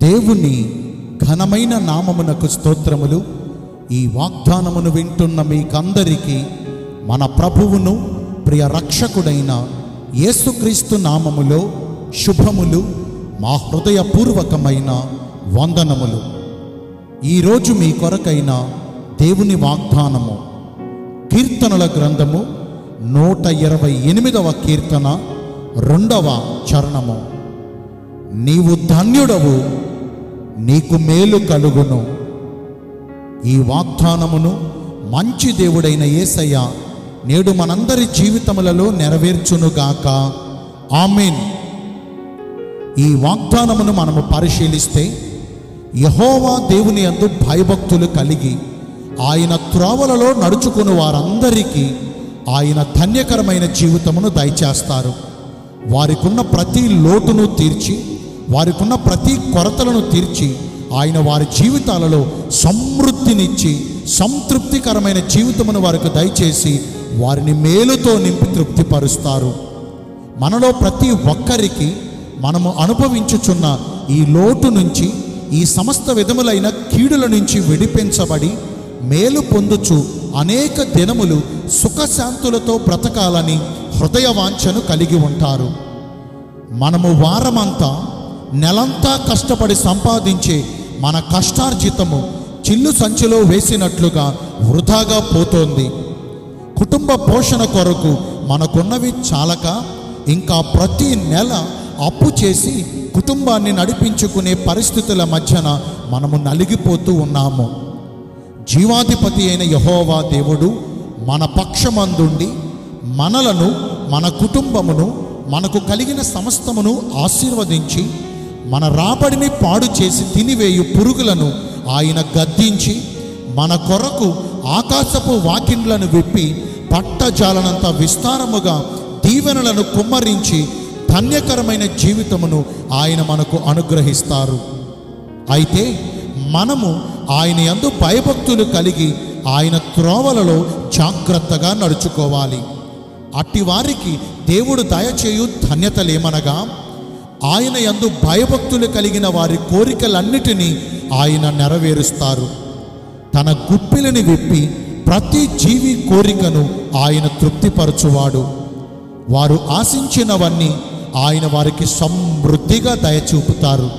దేవుని ఘనమైన నామమునకు స్తోత్రములు ఈ వాగ్దానమును వింటున్న మీకందరికీ మన ప్రభువును ప్రియ రక్షకుడైన యేసుక్రీస్తు నామములో శుభములు మా హృదయపూర్వకమైన వందనములు ఈరోజు మీ కొరకైన దేవుని వాగ్దానము కీర్తనల గ్రంథము నూట ఇరవై ఎనిమిదవ కీర్తన రెండవ చరణము నీవు ధన్యుడవు నీకు మేలు కలుగును ఈ వాగ్దానమును మంచి దేవుడైన యేసయ్య నేడు మనందరి జీవితములలో నెరవేర్చునుగాక ఆమెన్ ఈ వాగ్దానమును మనము పరిశీలిస్తే యహోవా దేవుని యందు భయభక్తులు కలిగి ఆయన త్రోవలలో నడుచుకుని వారందరికీ ఆయన ధన్యకరమైన జీవితమును దయచేస్తారు వారికున్న ప్రతి లోటును తీర్చి వారికున్న ప్రతి కొరతలను తీర్చి ఆయన వారి జీవితాలలో సమృద్ధినిచ్చి సంతృప్తికరమైన జీవితమును వారికి దయచేసి వారిని మేలుతో నింపి తృప్తిపరుస్తారు మనలో ప్రతి ఒక్కరికి మనము అనుభవించుచున్న ఈ లోటు నుంచి ఈ సమస్త విధములైన కీడుల నుంచి విడిపించబడి మేలు పొందుచు అనేక దినములు సుఖశాంతులతో బ్రతకాలని హృదయ వాంఛను కలిగి ఉంటారు మనము వారమంతా నెలంతా కష్టపడి సంపాదించే మన కష్టార్జితము చిల్లు సంచిలో వేసినట్లుగా వృధాగా పోతోంది కుటుంబ పోషణ కొరకు మనకున్నవి చాలక ఇంకా ప్రతి నెల అప్పు చేసి కుటుంబాన్ని నడిపించుకునే పరిస్థితుల మధ్యన మనము నలిగిపోతూ ఉన్నాము జీవాధిపతి అయిన యహోవా దేవుడు మన పక్షమందుండి మనలను మన కుటుంబమును మనకు కలిగిన సమస్తమును ఆశీర్వదించి మన రాబడిని పాడు చేసి తినివేయు పురుగులను ఆయన గద్దించి మన కొరకు ఆకాశపు వాకిండ్లను విప్పి పట్టజాలనంత విస్తారముగా దీవెనలను కుమ్మరించి ధన్యకరమైన జీవితమును ఆయన మనకు అనుగ్రహిస్తారు అయితే మనము ఆయన యందు భయభక్తులు కలిగి ఆయన త్రోవలలో జాగ్రత్తగా నడుచుకోవాలి అట్టి వారికి దేవుడు దయచేయు ధన్యతలేమనగా ఆయన యందు భయభక్తులు కలిగిన వారి కోరికలన్నిటినీ ఆయన నెరవేరుస్తారు తన గుప్పిలని విప్పి ప్రతి జీవి కోరికను ఆయన తృప్తిపరచువాడు వారు ఆశించినవన్నీ ఆయన వారికి సమృద్ధిగా దయచూపుతారు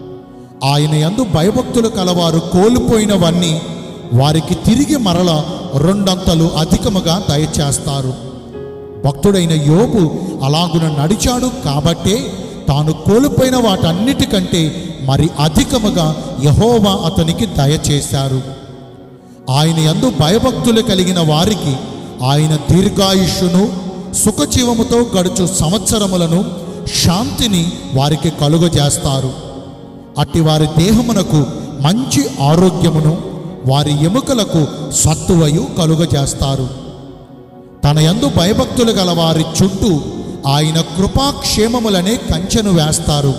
ఆయన యందు భయభక్తులు కలవారు కోల్పోయినవన్నీ వారికి తిరిగి మరల రెండంతలు అధికముగా దయచేస్తారు భక్తుడైన యోబు అలాగున నడిచాడు కాబట్టే తాను కోల్పోయిన వాటన్నిటికంటే మరి అధికముగా యహోవా అతనికి దయచేశారు ఆయన యందు భయభక్తులు కలిగిన వారికి ఆయన దీర్ఘాయుష్యును సుఖజీవముతో గడుచు సంవత్సరములను శాంతిని వారికి కలుగజేస్తారు అట్టి వారి దేహమునకు మంచి ఆరోగ్యమును వారి ఎముకలకు సత్తువయు కలుగజేస్తారు తన యందు భయభక్తులు గల వారి చుట్టూ ఆయన కృపాక్షేమములనే కంచెను వేస్తారు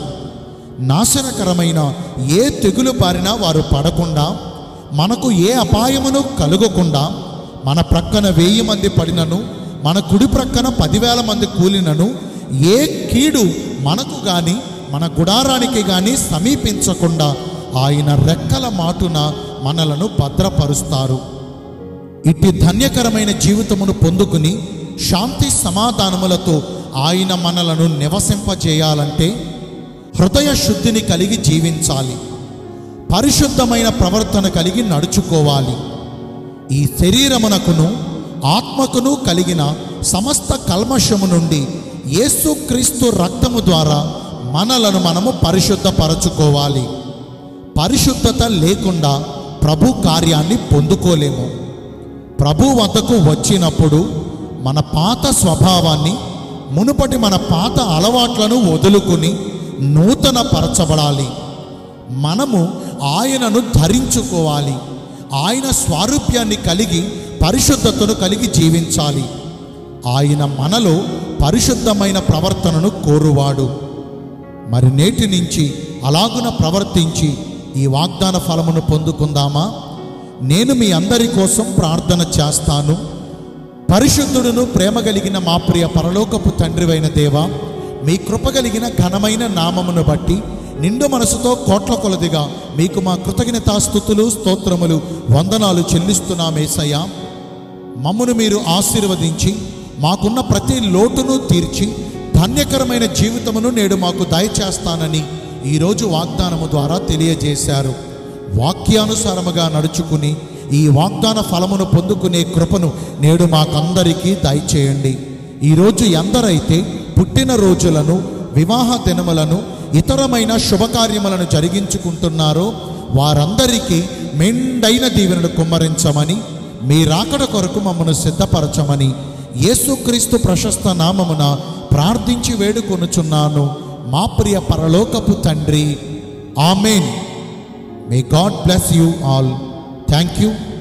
నాశనకరమైన ఏ తెగులు బారినా వారు పడకుండా మనకు ఏ అపాయమును కలుగకుండా మన ప్రక్కన వెయ్యి మంది పడినను మన కుడి ప్రక్కన పదివేల మంది కూలినను ఏ కీడు మనకు గాని మన గుడారానికి గాని సమీపించకుండా ఆయన రెక్కల మాటున మనలను భద్రపరుస్తారు ఇట్టి ధన్యకరమైన జీవితమును పొందుకుని శాంతి సమాధానములతో ఆయన మనలను నివసింపజేయాలంటే హృదయ శుద్ధిని కలిగి జీవించాలి పరిశుద్ధమైన ప్రవర్తన కలిగి నడుచుకోవాలి ఈ శరీరమునకును ఆత్మకును కలిగిన సమస్త కల్మషము నుండి యేసుక్రీస్తు రక్తము ద్వారా మనలను మనము పరిశుద్ధపరచుకోవాలి పరిశుద్ధత లేకుండా ప్రభు కార్యాన్ని పొందుకోలేము ప్రభు వద్దకు వచ్చినప్పుడు మన పాత స్వభావాన్ని మునుపటి మన పాత అలవాట్లను వదులుకుని నూతన పరచబడాలి మనము ఆయనను ధరించుకోవాలి ఆయన స్వారూప్యాన్ని కలిగి పరిశుద్ధతను కలిగి జీవించాలి ఆయన మనలో పరిశుద్ధమైన ప్రవర్తనను కోరువాడు మరి నేటి నుంచి అలాగున ప్రవర్తించి ఈ వాగ్దాన ఫలమును పొందుకుందామా నేను మీ అందరి కోసం ప్రార్థన చేస్తాను పరిశుద్ధుడును ప్రేమ కలిగిన మా ప్రియ పరలోకపు తండ్రివైన దేవ మీ కృప కలిగిన ఘనమైన నామమును బట్టి నిండు మనసుతో కోట్ల కొలదిగా మీకు మా కృతజ్ఞతాస్థుతులు స్తోత్రములు వందనాలు చెల్లిస్తున్నామేసయ్యా మమ్మను మీరు ఆశీర్వదించి మాకున్న ప్రతి లోటును తీర్చి ధన్యకరమైన జీవితమును నేడు మాకు దయచేస్తానని ఈరోజు వాగ్దానము ద్వారా తెలియజేశారు వాక్యానుసారముగా నడుచుకుని ఈ వాగ్దాన ఫలమును పొందుకునే కృపను నేడు మాకందరికీ దయచేయండి ఈరోజు ఎందరైతే పుట్టిన రోజులను వివాహ దినములను ఇతరమైన శుభకార్యములను జరిగించుకుంటున్నారో వారందరికీ మెండైన దీవెనలు కుమ్మరించమని మీ రాకడ కొరకు మమ్మను సిద్ధపరచమని యేసుక్రీస్తు ప్రశస్త నామమున ప్రార్థించి వేడుకొనుచున్నాను మా ప్రియ పరలోకపు తండ్రి amen may God bless you all thank you